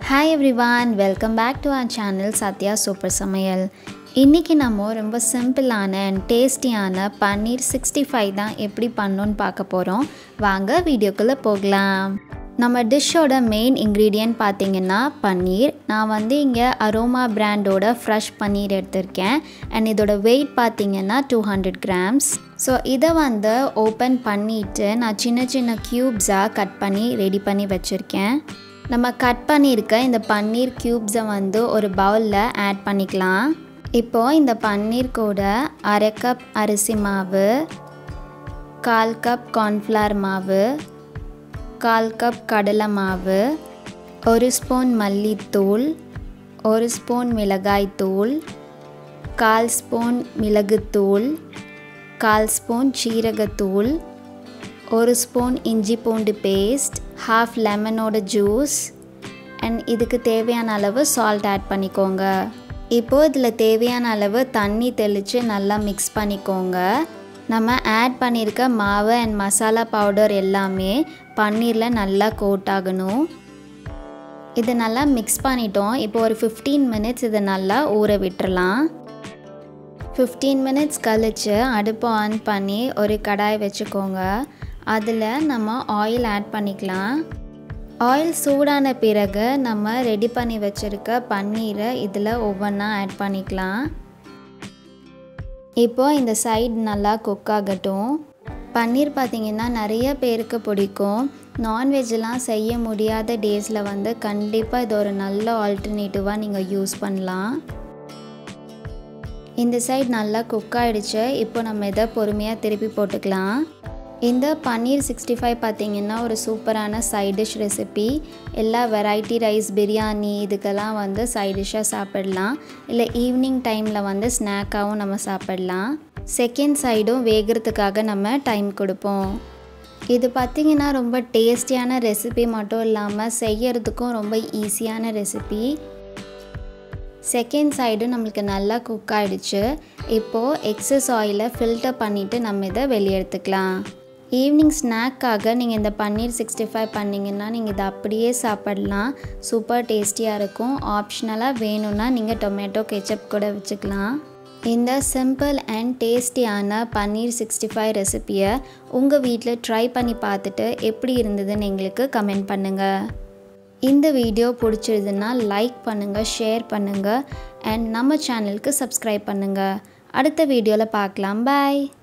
hi everyone welcome back to our channel Sathya super Samayal இன்றைக்கி நம்ம ரொம்ப சிம்பிளான அண்ட் டேஸ்டியான பன்னீர் சிக்ஸ்டி ஃபைவ் தான் எப்படி பண்ணணுன்னு பார்க்க போகிறோம் வாங்க வீடியோக்குள்ளே போகலாம் நம்ம டிஷ்ஷோட மெயின் இன்க்ரீடியன்ட் பார்த்தீங்கன்னா பன்னீர் நான் வந்து இங்கே அரோமா பிராண்டோட ஃப்ரெஷ் பன்னீர் எடுத்திருக்கேன் அண்ட் இதோட வெயிட் பார்த்தீங்கன்னா டூ ஹண்ட்ரட் கிராம்ஸ் ஸோ இதை வந்து ஓப்பன் பண்ணிவிட்டு நான் சின்ன சின்ன க்யூப்ஸாக கட் பண்ணி ரெடி பண்ணி வச்சுருக்கேன் நம்ம கட் பண்ணியிருக்க இந்த பன்னீர் க்யூப்ஸை வந்து ஒரு பவுலில் ஆட் பண்ணிக்கலாம் இப்போது இந்த பன்னீர் கூட அரை கப் அரிசி மாவு கால் கப் கார்ன்ஃப்ளவர் மாவு கால் கப் கடலை மாவு ஒரு ஸ்பூன் மல்லித்தூள் ஒரு ஸ்பூன் மிளகாய்த்தூள் கால் ஸ்பூன் மிளகுத்தூள் கால் ஸ்பூன் சீரகத்தூள் ஒரு ஸ்பூன் இஞ்சி பூண்டு பேஸ்ட் ஹாஃப் லெமனோட ஜூஸ் அண்ட் இதுக்கு தேவையான அளவு சால்ட் ஆட் பண்ணிக்கோங்க இப்போது இதில் தேவையான அளவு தண்ணி தெளித்து நல்லா மிக்ஸ் பண்ணிக்கோங்க நம்ம ஆட் பண்ணியிருக்க மாவு அண்ட் மசாலா பவுடர் எல்லாமே பன்னீரில் நல்லா கோட் ஆகணும் இது நல்லா மிக்ஸ் பண்ணிட்டோம் இப்போ ஒரு ஃபிஃப்டீன் மினிட்ஸ் இதை நல்லா ஊற விட்டுறலாம் ஃபிஃப்டீன் மினிட்ஸ் கழித்து அடுப்பு ஆன் பண்ணி ஒரு கடாய் வச்சுக்கோங்க அதில் நம்ம ஆயில் ஆட் பண்ணிக்கலாம் ஆயில் சூடான பிறகு நம்ம ரெடி பண்ணி வச்சுருக்க பன்னீரை இதில் ஒவ்வொன்றா ஆட் பண்ணிக்கலாம் இப்போது இந்த சைடு நல்லா குக் ஆகட்டும் பன்னீர் பார்த்திங்கன்னா நிறைய பேருக்கு பிடிக்கும் நான்வெஜ்லாம் செய்ய முடியாத டேஸில் வந்து கண்டிப்பாக இது ஒரு நல்ல ஆல்டர்னேட்டிவாக நீங்கள் யூஸ் பண்ணலாம் இந்த சைடு நல்லா குக் ஆகிடுச்சு இப்போ நம்ம இதை பொறுமையாக திருப்பி போட்டுக்கலாம் இந்த பன்னீர் சிக்ஸ்டி ஃபைவ் பார்த்திங்கன்னா ஒரு சூப்பரான சைட் டிஷ் ரெசிபி எல்லா வெரைட்டி ரைஸ் பிரியாணி இதுக்கெல்லாம் வந்து சைட் டிஷ்ஷாக சாப்பிடலாம் இல்லை ஈவினிங் டைமில் வந்து ஸ்நாக்காகவும் நம்ம சாப்பிடலாம் செகண்ட் சைடும் வேகிறதுக்காக நம்ம டைம் கொடுப்போம் இது பார்த்திங்கன்னா ரொம்ப டேஸ்டியான ரெசிபி மட்டும் இல்லாமல் செய்யறதுக்கும் ரொம்ப ஈஸியான ரெசிபி செகண்ட் சைடு நம்மளுக்கு நல்லா குக் ஆகிடுச்சு இப்போது எக்ஸஸ் ஆயிலை ஃபில்டர் பண்ணிவிட்டு நம்ம இதை வெளியே எடுத்துக்கலாம் ஈவினிங் ஸ்நாக்காக நீங்கள் இந்த பன்னீர் சிக்ஸ்டி ஃபைவ் பண்ணிங்கன்னா நீங்கள் இதை அப்படியே சாப்பிடலாம் சூப்பர் டேஸ்டியாக இருக்கும் ஆப்ஷனலாக வேணும்னா நீங்கள் டொமேட்டோ கெச்சப் கூட வச்சுக்கலாம் இந்த சிம்பிள் அண்ட் டேஸ்டியான பன்னீர் சிக்ஸ்டி ஃபைவ் ரெசிப்பியை உங்கள் வீட்டில் ட்ரை பண்ணி பார்த்துட்டு எப்படி இருந்ததுன்னு எங்களுக்கு கமெண்ட் பண்ணுங்கள் இந்த வீடியோ பிடிச்சிருதுன்னா லைக் பண்ணுங்கள் ஷேர் பண்ணுங்கள் அண்ட் நம்ம சேனலுக்கு சப்ஸ்கிரைப் பண்ணுங்கள் அடுத்த வீடியோவில் பார்க்கலாம் பாய்